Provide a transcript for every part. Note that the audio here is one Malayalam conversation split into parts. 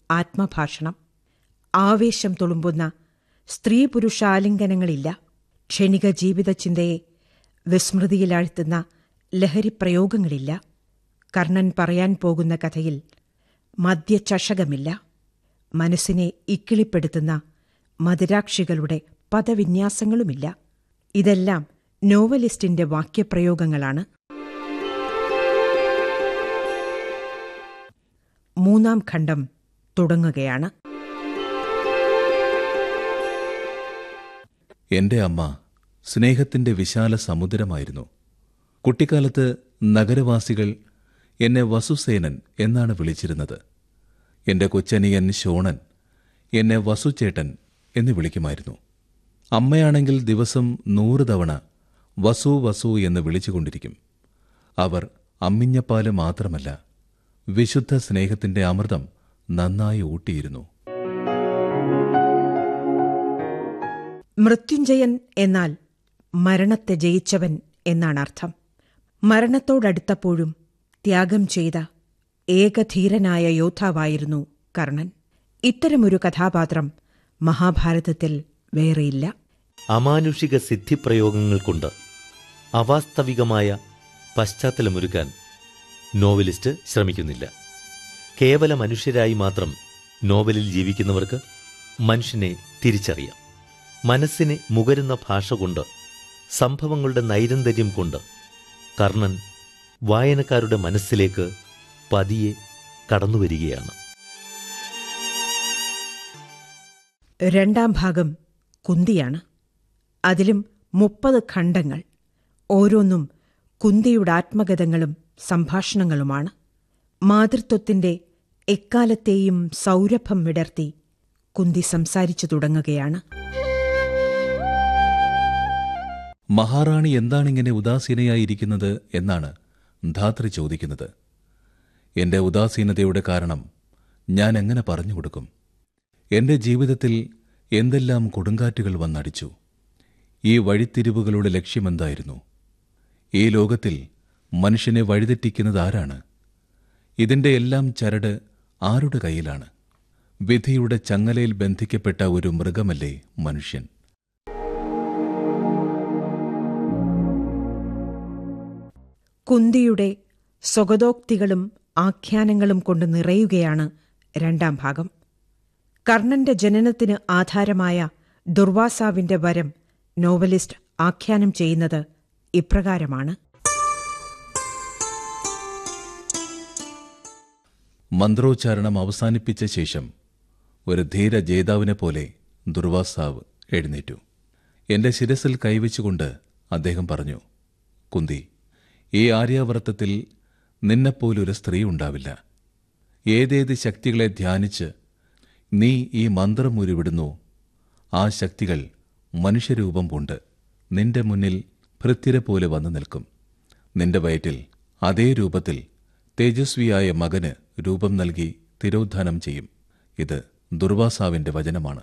ആത്മഭാഷണം ആവേശം തുളുമ്പുന്ന സ്ത്രീ പുരുഷാലിംഗനങ്ങളില്ല ക്ഷണിക ജീവിതചിന്തയെ വിസ്മൃതിയിലാഴ്ത്തുന്ന ലഹരിപ്രയോഗങ്ങളില്ല കർണൻ പറയാൻ പോകുന്ന കഥയിൽ മദ്യചഷകമില്ല മനസ്സിനെ ഇക്കിളിപ്പെടുത്തുന്ന മധുരാക്ഷികളുടെ പദവിന്യാസങ്ങളുമില്ല ഇതെല്ലാം നോവലിസ്റ്റിന്റെ വാക്യപ്രയോഗങ്ങളാണ് മൂന്നാം ഖണ്ഡം തുടങ്ങുകയാണ് എന്റെ അമ്മ സ്നേഹത്തിന്റെ വിശാല സമുദ്രമായിരുന്നു കുട്ടിക്കാലത്ത് നഗരവാസികൾ എന്നെ വസുസേനൻ എന്നാണ് വിളിച്ചിരുന്നത് എന്റെ കൊച്ചനിയൻ ശോണൻ എന്നെ വസുചേട്ടൻ എന്ന് വിളിക്കുമായിരുന്നു അമ്മയാണെങ്കിൽ ദിവസം നൂറ് തവണ വസു വസു എന്ന് വിളിച്ചുകൊണ്ടിരിക്കും അവർ അമ്മിഞ്ഞപ്പാല് മാത്രമല്ല വിശുദ്ധ സ്നേഹത്തിന്റെ അമൃതം നന്നായി ഊട്ടിയിരുന്നു മൃത്യുഞ്ജയൻ എന്നാൽ മരണത്തെ ജയിച്ചവൻ എന്നാണ് അർത്ഥം മരണത്തോടടുത്തപ്പോഴും ത്യാഗം ചെയ്ത ഏകധീരനായ യോദ്ധാവായിരുന്നു കർണൻ ഇത്തരമൊരു കഥാപാത്രം മഹാഭാരതത്തിൽ വേറെയില്ല അമാനുഷിക സിദ്ധിപ്രയോഗങ്ങൾ കൊണ്ട് അവാസ്തവികമായ പശ്ചാത്തലമൊരുക്കാൻ നോവലിസ്റ്റ് ശ്രമിക്കുന്നില്ല കേവല മനുഷ്യരായി മാത്രം നോവലിൽ ജീവിക്കുന്നവർക്ക് മനുഷ്യനെ തിരിച്ചറിയാം മനസ്സിനെ മുകരുന്ന ഭാഷ കൊണ്ട് സംഭവങ്ങളുടെ നൈരന്തര്യം കൊണ്ട് കർണൻ വായനക്കാരുടെ മനസ്സിലേക്ക് പതിയെ കടന്നുവരികയാണ് രണ്ടാം ഭാഗം കുന്തിയാണ് അതിലും മുപ്പത് ഖണ്ഡങ്ങൾ ഓരോന്നും കുന്തിയുടെ ആത്മഗതങ്ങളും സംഭാഷണങ്ങളുമാണ് മാതൃത്വത്തിന്റെ എക്കാലത്തെയും സൗരഭം വിടർത്തി കുന്തി സംസാരിച്ചു തുടങ്ങുകയാണ് മഹാറാണി എന്താണിങ്ങനെ ഉദാസീനയായിരിക്കുന്നത് എന്നാണ് ധാത്രി ചോദിക്കുന്നത് എന്റെ ഉദാസീനതയുടെ കാരണം ഞാൻ എങ്ങനെ പറഞ്ഞു കൊടുക്കും എന്റെ ജീവിതത്തിൽ എന്തെല്ലാം കൊടുങ്കാറ്റുകൾ വന്നടിച്ചു ഈ വഴിത്തിരിവുകളുടെ ലക്ഷ്യമെന്തായിരുന്നു ഈ ലോകത്തിൽ മനുഷ്യനെ വഴിതെറ്റിക്കുന്നത് ആരാണ് ഇതിന്റെ എല്ലാം ചരട് ആരുടെ കയ്യിലാണ് വിധിയുടെ ചങ്ങലയിൽ ബന്ധിക്കപ്പെട്ട ഒരു മൃഗമല്ലേ മനുഷ്യൻ കുന്തിയുടെ സ്വഗതോക്തികളും ആഖ്യാനങ്ങളും കൊണ്ട് നിറയുകയാണ് രണ്ടാം ഭാഗം കർണന്റെ ജനനത്തിന് ആധാരമായ ദുർവാസാവിന്റെ വരം നോവലിസ്റ്റ് ആഖ്യാനം ചെയ്യുന്നത് ഇപ്രകാരമാണ് മന്ത്രോച്ചാരണം അവസാനിപ്പിച്ച ശേഷം ഒരു ധീര ജേതാവിനെ പോലെ ദുർവാസാവ് എഴുന്നേറ്റു എന്റെ ശിരസിൽ കൈവച്ചുകൊണ്ട് അദ്ദേഹം പറഞ്ഞു കുന്തി ഈ ആര്യാവർത്തത്തിൽ നിന്നെപ്പോലൊരു സ്ത്രീ ഉണ്ടാവില്ല ഏതേത് ശക്തികളെ ധ്യാനിച്ച് നീ ഈ മന്ത്രം ഉരുവിടുന്നു ആ ശക്തികൾ മനുഷ്യരൂപം പൂണ്ട് നിന്റെ മുന്നിൽ ഭൃത്യരെ പോലെ വന്നു നിൽക്കും നിന്റെ വയറ്റിൽ അതേ രൂപത്തിൽ തേജസ്വിയായ മകന് രൂപം നൽകി തിരോധാനം ചെയ്യും ഇത് ദുർവാസാവിന്റെ വചനമാണ്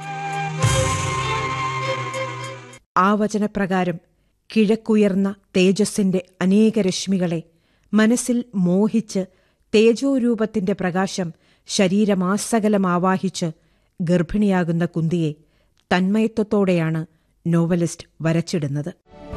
ആ വചനപ്രകാരം കിഴക്കുയർന്ന തേജസ്സിന്റെ അനേക രശ്മികളെ മനസ്സിൽ മോഹിച്ച് തേജോരൂപത്തിന്റെ പ്രകാശം ശരീരമാസകലം ആവാഹിച്ച് ഗർഭിണിയാകുന്ന കുന്തിയെ തന്മയത്വത്തോടെയാണ് നോവലിസ്റ്റ് വരച്ചിടുന്നത്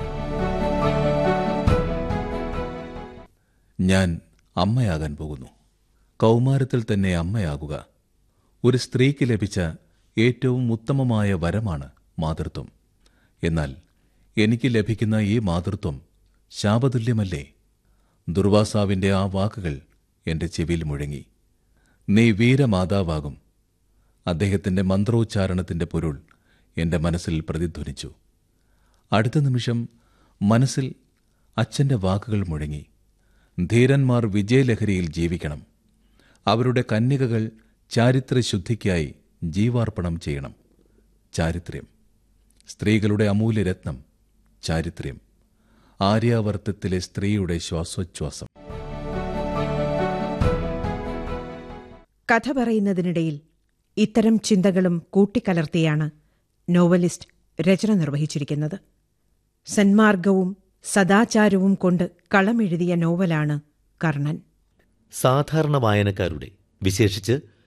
ഞാൻ അമ്മയാകാൻ പോകുന്നു കൗമാരത്തിൽ തന്നെ അമ്മയാകുക ഒരു സ്ത്രീക്ക് ലഭിച്ച ഏറ്റവും ഉത്തമമായ വരമാണ് മാതൃത്വം എന്നാൽ എനിക്ക് ലഭിക്കുന്ന ഈ മാതൃത്വം ശാപതുല്യമല്ലേ ദുർവാസാവിന്റെ ആ വാക്കുകൾ എന്റെ ചെവിയിൽ മുഴങ്ങി നീ വീരമാതാവാകും അദ്ദേഹത്തിന്റെ മന്ത്രോച്ചാരണത്തിന്റെ പൊരുൾ എന്റെ മനസ്സിൽ പ്രതിധ്വനിച്ചു അടുത്ത നിമിഷം മനസ്സിൽ അച്ഛന്റെ വാക്കുകൾ മുഴങ്ങി ധീരന്മാർ വിജയലഹരിയിൽ ജീവിക്കണം അവരുടെ കന്യകകൾ ചാരിത്രശുദ്ധിക്കായി ജീവാർപ്പണം ചെയ്യണം ചാരിത്ര്യം സ്ത്രീകളുടെ അമൂല്യരത്നം ചാരിത്ര്യം ആര്യാവർത്തത്തിലെ സ്ത്രീയുടെ ശ്വാസോച്ഛ്വാസം കഥ പറയുന്നതിനിടയിൽ ഇത്തരം ചിന്തകളും കൂട്ടിക്കലർത്തിയാണ് നോവലിസ്റ്റ് രചന നിർവഹിച്ചിരിക്കുന്നത് സന്മാർഗവും സദാചാരവും കൊണ്ട് കളമെഴുതിയ നോവലാണ് കർണൻ സാധാരണ വായനക്കാരുടെ വിശേഷിച്ച്